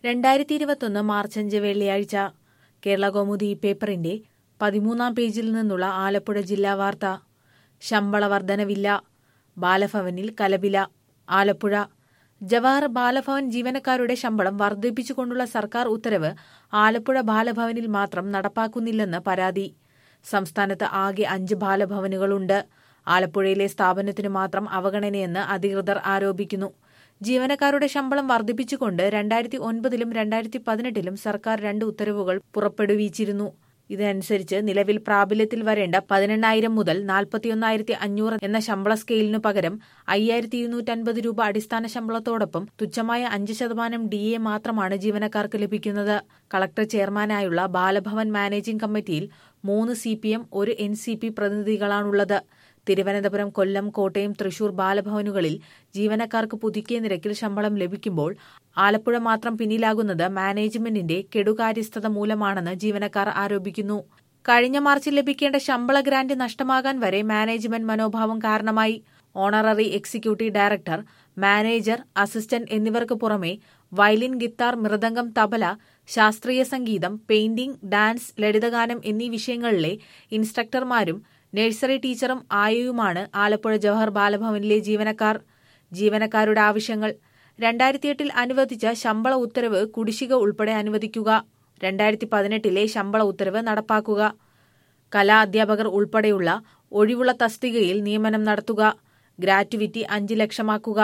രണ്ടായിരത്തി ഇരുപത്തൊന്ന് മാർച്ച് അഞ്ച് വെള്ളിയാഴ്ച കേരള കൗമുദി ഈ പേപ്പറിന്റെ പതിമൂന്നാം പേജിൽ നിന്നുള്ള ആലപ്പുഴ ജില്ലാ വാർത്ത ശമ്പള വർധനവില്ല ബാലഭവനിൽ കലപില ആലപ്പുഴ ജവഹർ ബാലഭവൻ ജീവനക്കാരുടെ ശമ്പളം വർദ്ധിപ്പിച്ചുകൊണ്ടുള്ള സർക്കാർ ഉത്തരവ് ആലപ്പുഴ ബാലഭവനിൽ മാത്രം നടപ്പാക്കുന്നില്ലെന്ന് പരാതി സംസ്ഥാനത്ത് ആകെ അഞ്ച് ബാലഭവനുകളുണ്ട് ആലപ്പുഴയിലെ സ്ഥാപനത്തിനു മാത്രം അവഗണനയെന്ന് അധികൃതർ ആരോപിക്കുന്നു ജീവനക്കാരുടെ ശമ്പളം വർദ്ധിപ്പിച്ചുകൊണ്ട് രണ്ടായിരത്തി ഒൻപതിലും രണ്ടായിരത്തി പതിനെട്ടിലും സർക്കാർ രണ്ട് ഉത്തരവുകൾ പുറപ്പെടുവിച്ചിരുന്നു ഇതനുസരിച്ച് നിലവിൽ പ്രാബല്യത്തിൽ വരേണ്ട പതിനെണ്ണായിരം മുതൽ നാൽപ്പത്തിയൊന്നായിരത്തി അഞ്ഞൂറ് എന്ന ശമ്പള സ്കെയിലിനു പകരം അയ്യായിരത്തി ഇരുന്നൂറ്റൻപത് രൂപ അടിസ്ഥാന ശമ്പളത്തോടൊപ്പം തുച്ഛമായ അഞ്ച് ശതമാനം ഡി എ മാത്രമാണ് ജീവനക്കാർക്ക് ലഭിക്കുന്നത് കളക്ടർ ചെയർമാനായുള്ള ബാലഭവൻ മാനേജിംഗ് കമ്മിറ്റിയിൽ മൂന്ന് സി പി എം ഒരു എൻ സി പി പ്രതിനിധികളാണുള്ളത് തിരുവനന്തപുരം കൊല്ലം കോട്ടയം തൃശൂർ ബാലഭവനുകളിൽ ജീവനക്കാർക്ക് പുതുക്കിയ നിരക്കിൽ ശമ്പളം ലഭിക്കുമ്പോൾ ആലപ്പുഴ മാത്രം പിന്നിലാകുന്നത് മാനേജ്മെന്റിന്റെ കെടുകാര്യസ്ഥത മൂലമാണെന്ന് ജീവനക്കാർ ആരോപിക്കുന്നു കഴിഞ്ഞ മാർച്ചിൽ ലഭിക്കേണ്ട ശമ്പള ഗ്രാന്റ് നഷ്ടമാകാൻ വരെ മാനേജ്മെന്റ് മനോഭാവം കാരണമായി honorary executive director manager assistant എന്നിവർക്ക് പുറമെ വയലിൻ ഗിത്താർ മൃദംഗം തബല ശാസ്ത്രീയ സംഗീതം പെയിന്റിംഗ് ഡാൻസ് ലളിതഗാനം എന്നീ വിഷയങ്ങളിലെ ഇൻസ്ട്രക്ടർമാരും നഴ്സറി ടീച്ചറും ആയയുമാണ് ആലപ്പുഴ ജവഹർ ബാലഭവനിലെ ജീവനക്കാർ ജീവനക്കാരുടെ ആവശ്യങ്ങൾ രണ്ടായിരത്തിയെട്ടിൽ അനുവദിച്ച ശമ്പള ഉത്തരവ് കുടിശ്ശിക ഉൾപ്പെടെ അനുവദിക്കുക രണ്ടായിരത്തി പതിനെട്ടിലെ ശമ്പള ഉത്തരവ് നടപ്പാക്കുക കലാ അധ്യാപകർ ഉൾപ്പെടെയുള്ള ഒഴിവുള്ള തസ്തികയിൽ നിയമനം നടത്തുക ഗ്രാറ്റുവിറ്റി അഞ്ച് ലക്ഷമാക്കുക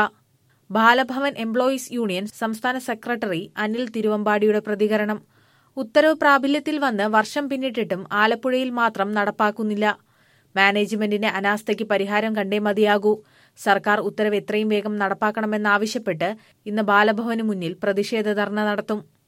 ബാലഭവൻ എംപ്ലോയീസ് യൂണിയൻ സംസ്ഥാന സെക്രട്ടറി അനിൽ തിരുവമ്പാടിയുടെ പ്രതികരണം ഉത്തരവ് പ്രാബല്യത്തിൽ വന്ന് വർഷം പിന്നിട്ടിട്ടും ആലപ്പുഴയിൽ മാത്രം നടപ്പാക്കുന്നില്ല മാനേജ്മെന്റിന്റെ അനാസ്ഥയ്ക്ക് പരിഹാരം കണ്ടേ മതിയാകൂ സർക്കാർ ഉത്തരവ് എത്രയും വേഗം നടപ്പാക്കണമെന്നാവശ്യപ്പെട്ട് ഇന്ന് ബാലഭവന് മുന്നിൽ പ്രതിഷേധ ധർണ നടത്തും